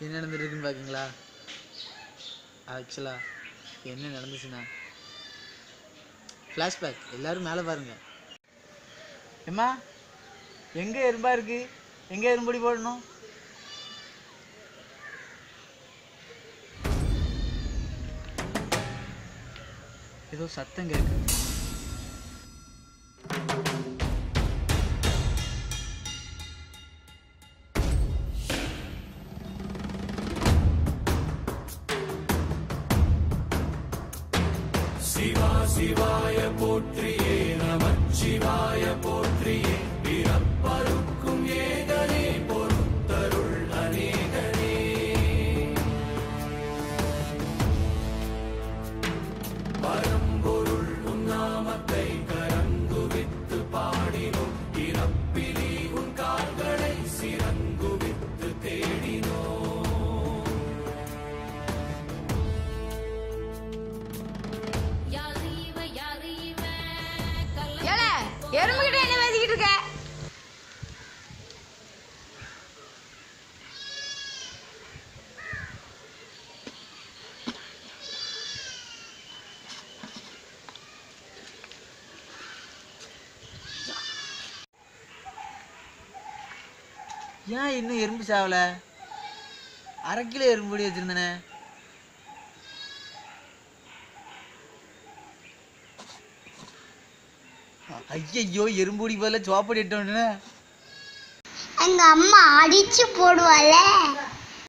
என்ன நடந்துருக்குன்னு பார்க்கீங்களா ஆக்சுவலா என்ன நடந்துச்சுன்னா ஃப்ளாஷ்பேக் எல்லாரும் மேலே பாருங்க ஏம்மா எங்கே எறும்பா இருக்கு எங்கே எறும்படி போடணும் ஏதோ சத்தம் கேட்கு ஏல எறும்புகிட்ட என்ன பேசிக்கிட்டு இருக்க ஏன் இன்னும் எறும்பு சாவல அரை கிலோ எறும்புடி வச்சிருந்தனே ஐயையோ எறும்புடி பதில சோப்படி இட்டோன்னு எங்க அம்மா அடிச்சு போடுவாளே